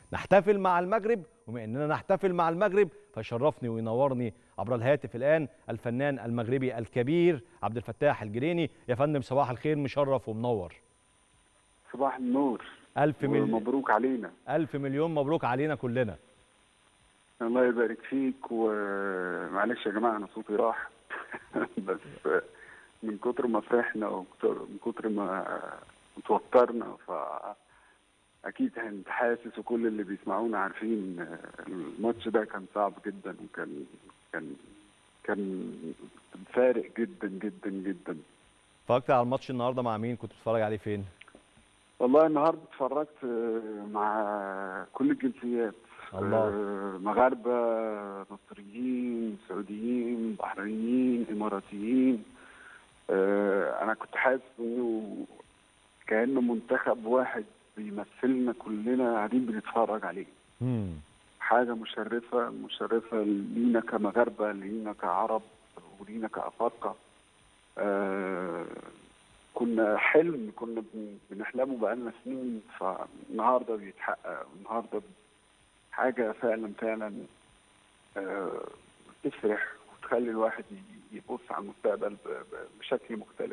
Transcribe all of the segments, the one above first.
نحتفل مع المغرب وبما اننا نحتفل مع المغرب فيشرفني وينورني عبر الهاتف الان الفنان المغربي الكبير عبد الفتاح الجريني يا فندم صباح الخير مشرف ومنور صباح النور الف مليون ومبروك علينا الف مليون مبروك علينا كلنا الله يبارك فيك ومعلش يا جماعه انا صوتي راح بس من كتر ما فرحنا ومن كتر ما توترنا ف اكيد انت حاسس وكل اللي بيسمعونا عارفين الماتش ده كان صعب جدا وكان كان كان فارق جدا جدا جدا اتفرجت على الماتش النهارده مع مين كنت بتتفرج عليه فين والله النهارده اتفرجت مع كل الجنسيات الله. مغاربه مصريين سعوديين بحرينيين اماراتيين انا كنت حاسس انه كانه منتخب واحد بيمثلنا كلنا قاعدين بنتفرج عليه مم. حاجه مشرفه مشرفه لينا كمغاربه لينا كعرب ولينا كافارقه آه كنا حلم كنا بنحلمه بقالنا سنين فالنهارده بيتحقق النهارده حاجه فعلا فعلا آه تفرح وتخلي الواحد يبص على المستقبل بشكل مختلف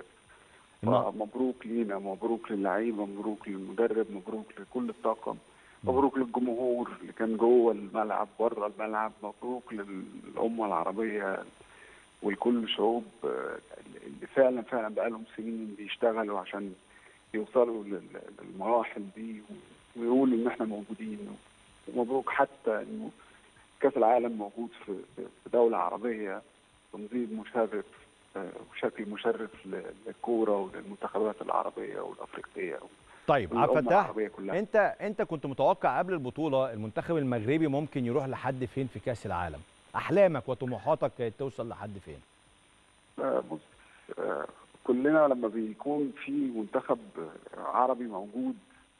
مبروك لينا مبروك للعيبه مبروك للمدرب مبروك لكل الطاقم مبروك للجمهور اللي كان جوه الملعب بره الملعب مبروك للامه العربيه ولكل شعوب اللي فعلا فعلا بقالهم سنين بيشتغلوا عشان يوصلوا للمراحل دي ويقولوا ان احنا موجودين ومبروك حتى انه كاس العالم موجود في في دوله عربيه تنظيم مشرف وشكل مشرف للكوره وللمنتخبات العربيه والافريقيه طيب عبد الفتاح انت انت كنت متوقع قبل البطوله المنتخب المغربي ممكن يروح لحد فين في كاس العالم احلامك وطموحاتك كانت توصل لحد فين بص كلنا لما بيكون في منتخب عربي موجود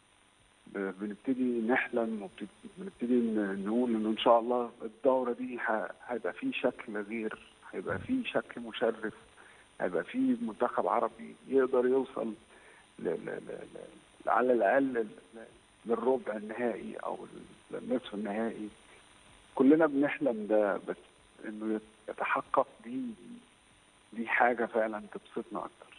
بنبتدي نحلم وبنبتدي نقول انه ان شاء الله الدوره دي هيبقى في شكل غير هيبقى في شكل مشرف هيبقى في منتخب عربي يقدر يوصل ل ل ل على الاقل للربع النهائي او للنصف النهائي كلنا بنحلم ده بس انه يتحقق دي دي حاجه فعلا تبسطنا اكتر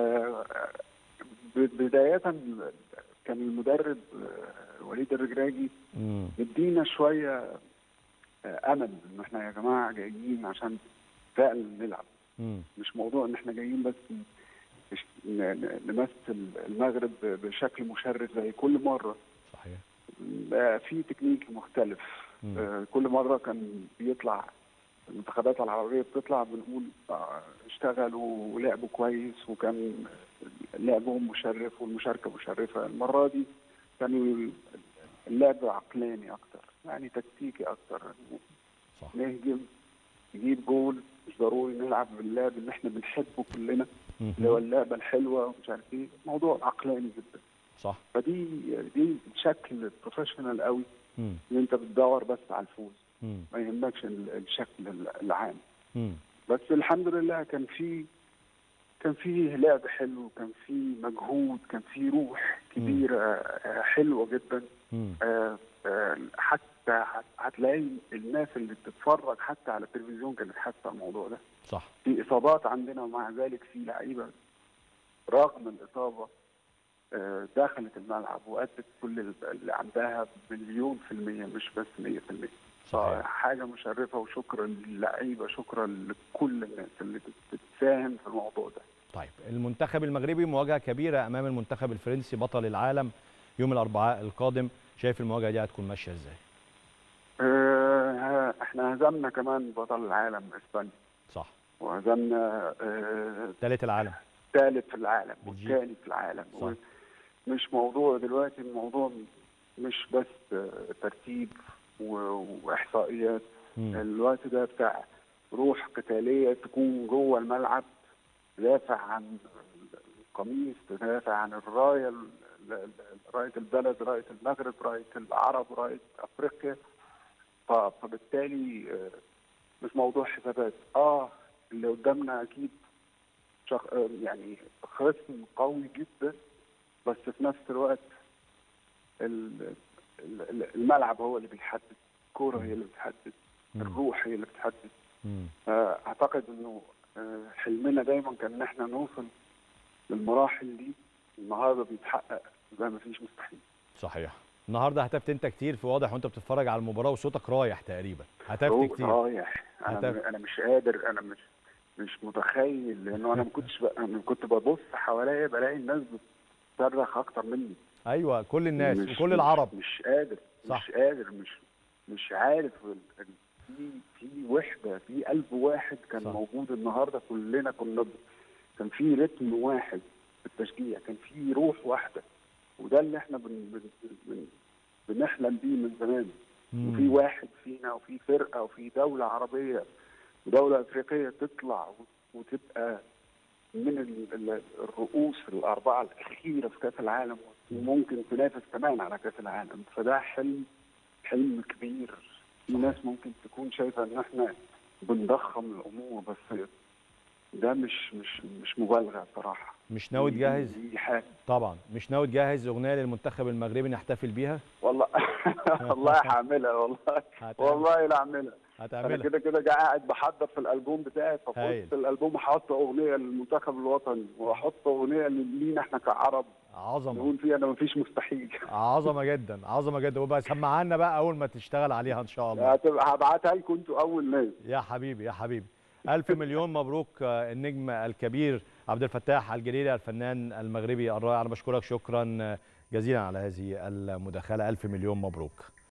بدايه كان المدرب وليد الرجراجي مدينا شويه امل ان احنا يا جماعه جايين عشان فعلا نلعب مم. مش موضوع ان احنا جايين بس نمثل المغرب بشكل مشرف زي كل مره صحيح في تكنيك مختلف مم. كل مره كان بيطلع المنتخبات العربيه بتطلع بنقول اشتغلوا ولعبوا كويس وكان لعبهم مشرف والمشاركه مشرفه المره دي كان اللعب عقلاني اكتر يعني تكتيكي اكتر صح نهجم نجيب جول مش ضروري نلعب باللعب اللي احنا بنحبه كلنا مم. اللي هو اللعبه الحلوه ومش عارف ايه موضوع عقلاني جدا صح فدي دي شكل بروفيشنال قوي مم. ان انت بتدور بس على الفوز مم. ما يهمكش ال- الشكل العام مم. بس الحمد لله كان في كان في لعب حلو كان في مجهود كان في روح كبيره آه، حلوه جدا مم. آه، آه، حتى هت- هتلاقي الناس اللي بتتفرج حتى على التلفزيون كانت حاسه الموضوع ده صح في اصابات عندنا ومع ذلك في لعيبه رغم الاصابه آه، دخلت الملعب وادت كل اللي عندها مليون في المية مش بس 100% صحيح حاجه مشرفه وشكرا للعيبه شكرا لكل الناس اللي بت- بتساهم في الموضوع ده طيب المنتخب المغربي مواجهه كبيره امام المنتخب الفرنسي بطل العالم يوم الاربعاء القادم شايف المواجهه دي هتكون ماشيه ازاي آه، احنا هزمنا كمان بطل العالم اسبانيا صح وهزمنا آه، ثالث العالم ثالث في العالم بلجيكا. والثاني في العالم صح. مش موضوع دلوقتي الموضوع مش بس آه، ترتيب و- واحصائيات مم. الوقت ده بتاع روح قتاليه تكون جوه الملعب تدافع عن القميص تدافع عن الرايه ال- ال- رايه البلد رايه المغرب رايه العرب رايه افريقيا ف- فبالتالي آه، مش موضوع حسابات اه اللي قدامنا اكيد شخ... آه، يعني خصم قوي جدا بس في نفس الوقت ال... ال- ال- الملعب هو اللي بيحدد الكوره هي اللي بتحدد مم. الروح هي اللي بتحدد مم. آه، اعتقد انه آه، حلمنا دايما كان ان احنا نوصل للمراحل دي النهارده بيتحقق زي ما فيش مستحيل صحيح النهارده هتفت انت كتير في واضح وانت بتتفرج على المباراه وصوتك رايح تقريبا هتفت هو كتير رايح انا هتف- انا مش قادر انا مش مش متخيل لانه انا ما كنتش ب... انا كنت ببص حواليا بلاقي الناس بتصرخ اكتر مني ايوه كل الناس مش وكل العرب مش, مش قادر صح. مش قادر مش مش عارف ال- ال- في في وحده في قلب واحد كان صح. موجود النهارده كلنا كنا ب- كان في رتم واحد في التشجيع كان في روح واحده وده اللي احنا بن بن بن بنحلم بيه من زمان مم. وفي واحد فينا وفي فرقه وفي دوله عربيه ودوله افريقيه تطلع و- وتبقى من ال- ال- الرؤوس الاربعه الاخيره في كاس العالم وممكن تنافس كمان على كاس العالم فده حلم حلم كبير في ناس ممكن تكون شايفه ان احنا بنضخم الامور بس ده مش مش مش مبالغه صراحه مش ناوي دي- تجهز دي حاجه طبعا مش ناوي تجهز اغنيه للمنتخب المغربي نحتفل بيها والله والله هعملها والله هتعمل. والله لا اعملها انا هتعملها كده كده جا- قاعد بحضر في الالبوم بتاعي ففي هايل. وسط الالبوم هحط اغنيه للمنتخب الوطني واحط اغنيه لينا احنا كعرب عظمه نقول فيها انا مفيش مستحيل عظمه جدا عظمه جدا وبقى سمعنا بقى اول ما تشتغل عليها ان شاء الله هتبقى هبعتها لكم انتوا اول ناس يا حبيبي يا حبيبي ألف مليون مبروك آه، النجم الكبير عبد الفتاح الجليلي الفنان المغربي الرائع أنا بشكرك شكرا جزيلا على هذه المداخلة ألف مليون مبروك